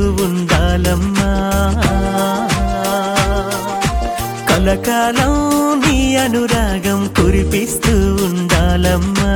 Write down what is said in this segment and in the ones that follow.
ఉండాలమ్మా కలకాలం నీ అనురాగం కురిపిస్తూ ఉండాలమ్మా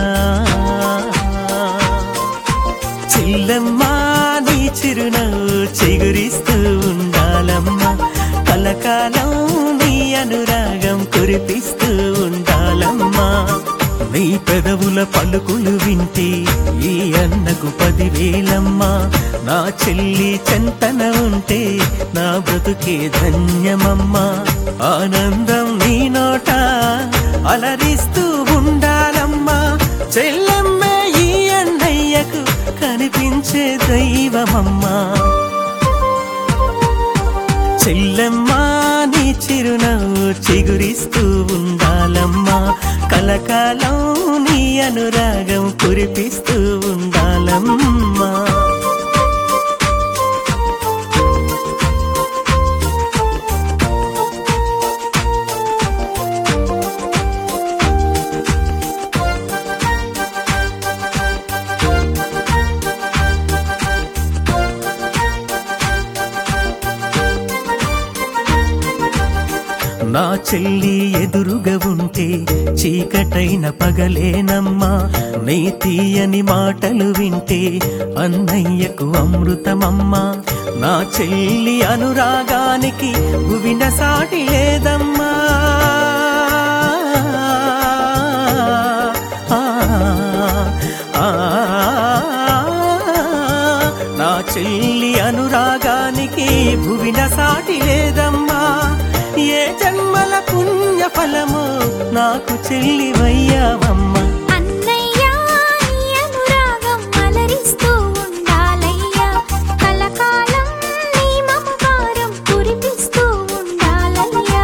చిల్లమ్మా నీ చిరునవ్వు చిగురిస్తూ ఉండాలమ్మా కలకాలం నీ అనురాగం కురిపిస్తూ ఉండాలమ్మా నీ పెదవుల పలుకులు వింటే ఈ అన్నకు పదివేలమ్మా నా చెల్లి చెంతన ఉంటే నా బ్రతుకే ధన్యమమ్మా ఆనందం నీ నోట అలరిస్తూ ఉండాలమ్మా చెల్లెమ్మే ఈ అన్నయ్యకు కనిపించే దైవమమ్మా చెల్లెమ్మా నీ చిరునవ్వు చిగురిస్తూ ఉండాలమ్మా కలకాలం నీ అనురాగం కురిపిస్తూ ఉండాలమ్మా నా చెల్లి ఎదురుగా ఉంటే చీకటైన పగలేనమ్మా నీ తీయని మాటలు వింటే అన్నయ్యకు అమృతమమ్మా నా చెల్లి అనురాగానికి భువిన సాటి లేదమ్మా ఆ, ఆ, నా చెల్లి అనురాగానికి భువిన సాటి లేదమ్మా ఏ జన్మల పుణ్య ఫలము నాకు చెల్లి వయ్యావమ్మా అన్నయ్యా నీ అనురాగం అలరిస్తూ ఉండాలయ్యా కలకాలం నీ మమకారం కురిపిస్తూ ఉండాలయ్యా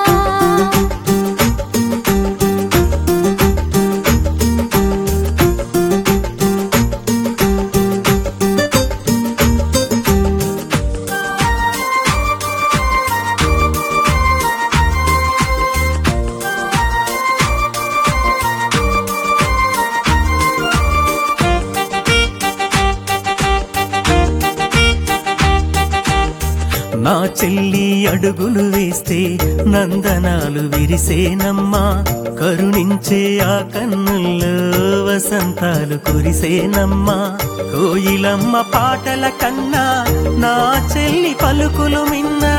నా చెల్లి అడుగులు వేస్తే నందనాలు విరిసేనమ్మా కరుణించే ఆ కన్నుల్లో వసంతాలు కురిసేనమ్మా కోయిలమ్మ పాటల కన్నా నా చెల్లి పలుకులు మిన్నా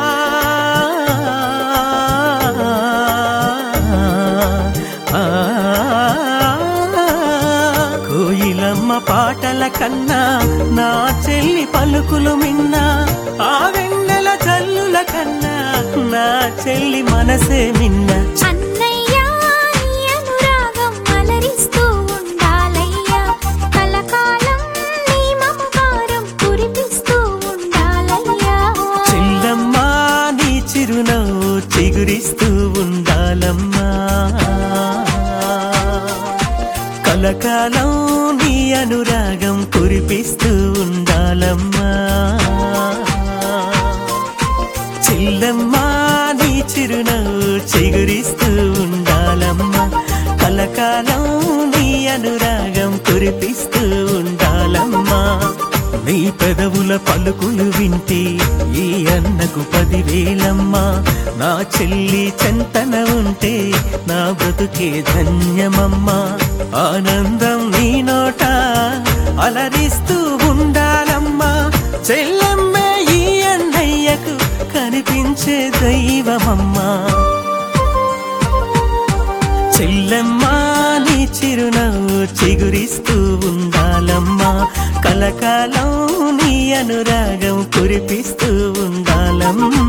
ఆ, కోయిలమ్మ పాటల కన్నా నా చెల్లి పలుకులు మిన్నా ఆ వెన్నెల జల్లుల కన్నా నా చెల్లి మనసే మిన్న అన్నయ్యా నీ అనురాగం అలరిస్తూ ఉండాలయ్యా కలకాలం నీ మమకారం కురిపిస్తూ ఉండాలయ్యా చెల్లమ్మా నీ చిరునవ్వు చిగురిస్తూ ఉండాలమ్మా కలకాలం నీ అనురాగం కురిపిస్తూ ఉండాలమ్మా చెల్లమ్మా నీ చిరునవ్వు చిగురిస్తూ ఉండాలమ్మా కలకాలం నీ అనురాగం కురిపిస్తూ ఉండాలమ్మా నీ పెదవుల పలుకులు వింటే ఈ అన్నకు పదివేలమ్మా నా చెల్లి చెంతన ఉంటే నా బ్రతుకే ధన్యమమ్మా ఆనందం నీ నోట అలరిస్తూ ఉండాలమ్మా చెల్లెమ్మే ఈ అన్నయ్యకు కనిపించే దైవమమ్మా చెల్లెమ్మా నీ చిరునవ్వు చిగురిస్తూ ఉండాలమ్మా కలకాలం నీ అనురాగం కురిపిస్తూ ఉండాలమ్మా